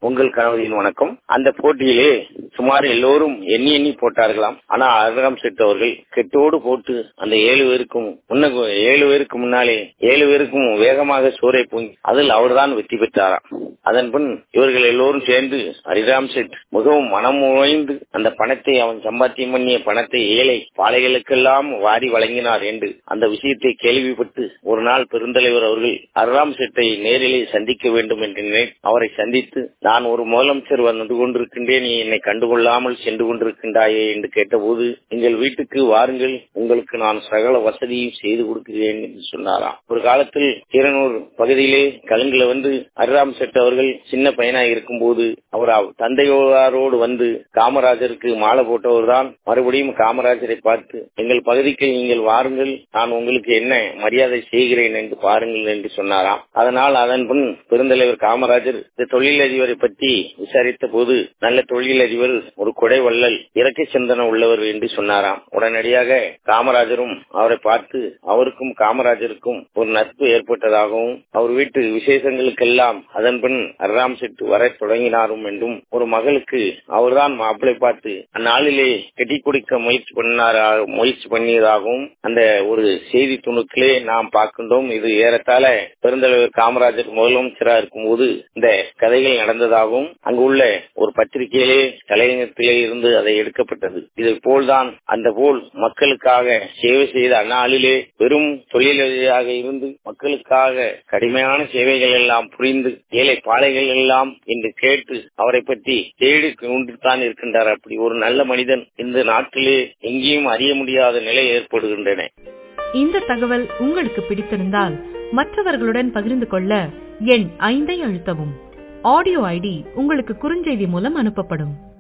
உங்கள் கணவரின் வணக்கம் அந்த போட்டியிலே சுமார் எல்லோரும் எண்ணி எண்ணி போட்டார்களாம் ஆனா அருகாம் செட் அவர்கள் கெட்டோடு போட்டு அந்த ஏழு பேருக்கும் முன்ன ஏழு பேருக்கு முன்னாலே ஏழு பேருக்கும் வேகமாக சோரை பொங்கி அதில் அவர்தான் வெற்றி பெற்றாராம் அதன் பின் இவர்கள் எல்லோரும் சேர்ந்து ஹரிராம் செட் மிகவும் மனம் உழைந்து அந்த பணத்தை அவன் சம்பாத்தியம் பண்ணிய பணத்தை ஏழை பாலைகளுக்கெல்லாம் வாரி வழங்கினார் என்று அந்த விஷயத்தை கேள்விப்பட்டு ஒரு நாள் பெருந்தலைவர் அவர்கள் ஹரிராம் செட்டை நேரிலே சந்திக்க வேண்டும் என்று நினை அவரை சந்தித்து நான் ஒரு முதலமைச்சர் வந்து கொண்டிருக்கின்றேன் நீ என்னை கண்டுகொள்ளாமல் சென்று கொண்டிருக்கின்றாயே என்று கேட்டபோது எங்கள் வீட்டுக்கு வாருங்கள் உங்களுக்கு நான் சகல வசதியும் செய்து கொடுக்கிறேன் என்று சொன்னாராம் ஒரு காலத்தில் கீரனூர் பகுதியிலே கலுங்குல வந்து ஹரிராம் செட் அவர்கள் சின்ன பையனாக இருக்கும் போது அவர் தந்தையோரோடு வந்து காமராஜருக்கு மாலை போட்டவர் தான் மறுபடியும் காமராஜரை பார்த்து எங்கள் பகுதிக்கு நீங்கள் வாருங்கள் நான் உங்களுக்கு என்ன மரியாதை செய்கிறேன் என்று பாருங்கள் என்று சொன்னாராம் அதனால் அதன் பின் பெருந்தலைவர் காமராஜர் இந்த தொழிலதிபரை பற்றி விசாரித்த போது நல்ல தொழிலதிபர் ஒரு கொடை வள்ளல் இறக்கை சிந்தனை உள்ளவர் என்று சொன்னாராம் உடனடியாக காமராஜரும் அவரை பார்த்து அவருக்கும் காமராஜருக்கும் ஒரு நட்பு ஏற்பட்டதாகவும் அவர் வீட்டு விசேஷங்களுக்கெல்லாம் அதன் பின் அர்ராம் செட்டு வர தொடங்கினாரும் என்றும் ஒரு மகளுக்கு அவர்தான் மாப்பிளை பார்த்து அந்நாளிலே கட்டி கொடுக்க முயற்சி பண்ணாரா முயற்சி பண்ணியதாகவும் அந்த ஒரு செய்தி துணுக்கிலே நாம் பார்க்கின்றோம் இது ஏறத்தாழ பெருந்தலைவர் காமராஜர் முதலமைச்சராக இருக்கும்போது இந்த கதைகள் நடந்ததாகவும் அங்கு உள்ள ஒரு பத்திரிகையிலே தலையங்கத்திலே இருந்து அதை எடுக்கப்பட்டது இதை போல்தான் அந்த போல் மக்களுக்காக சேவை செய்த அந்நாளிலே வெறும் தொழிலாளியாக இருந்து மக்களுக்காக கடுமையான சேவைகள் எல்லாம் புரிந்து ஏழை பாலைகள் எல்லாம் என்று கேட்டு அவரை பற்றி தேடி கொண்டுதான் இருக்கின்றார் அப்படி ஒரு நல்ல மனிதன் இந்த நாட்டிலே எங்கேயும் அறிய முடியாத நிலை ஏற்படுகின்றன இந்த தகவல் உங்களுக்கு பிடித்திருந்தால் மற்றவர்களுடன் பகிர்ந்து கொள்ள எண் ஐந்தை அழுத்தவும் ஆடியோ ஐடி உங்களுக்கு குறுஞ்செய்தி மூலம் அனுப்பப்படும்